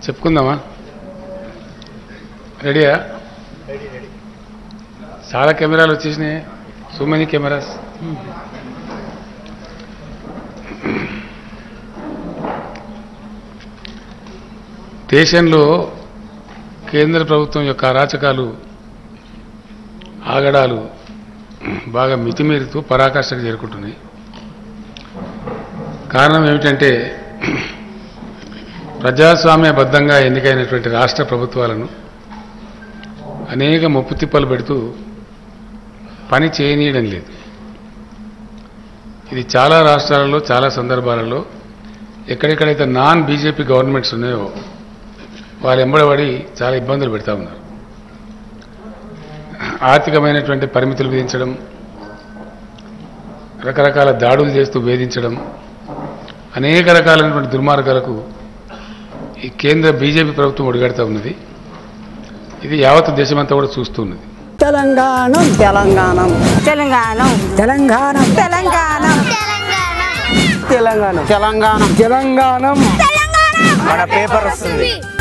చెప్పుకుందామా రెడీయా చాలా కెమెరాలు వచ్చేసినాయి సో మెనీ కెమెరాస్ దేశంలో కేంద్ర ప్రభుత్వం యొక్క అరాచకాలు ఆగడాలు బాగా మితిమీరుతూ పరాకాష్ఠకు చేరుకుంటున్నాయి కారణం ఏమిటంటే ప్రజాస్వామ్యబద్ధంగా ఎన్నికైనటువంటి రాష్ట్ర ప్రభుత్వాలను అనేక ముప్పు తిప్పలు పెడుతూ పని చేయనీయడం లేదు ఇది చాలా రాష్ట్రాలలో చాలా సందర్భాలలో ఎక్కడెక్కడైతే నాన్ బీజేపీ గవర్నమెంట్స్ ఉన్నాయో వాళ్ళు ఎంబడబడి చాలా ఇబ్బందులు పెడతా ఉన్నారు ఆర్థికమైనటువంటి పరిమితులు విధించడం రకరకాల దాడులు చేస్తూ వేధించడం అనేక రకాలైనటువంటి దుర్మార్గాలకు ఈ కేంద్ర బీజేపీ ప్రభుత్వం ఒడిగడుతూ ఉన్నది ఇది యావత్ దేశమంతా కూడా చూస్తున్నది తెలంగాణ తెలంగాణ తెలంగాణ తెలంగాణ తెలంగాణ తెలంగాణ తెలంగాణ తెలంగాణ తెలంగాణ మన పేపర్ వస్తుంది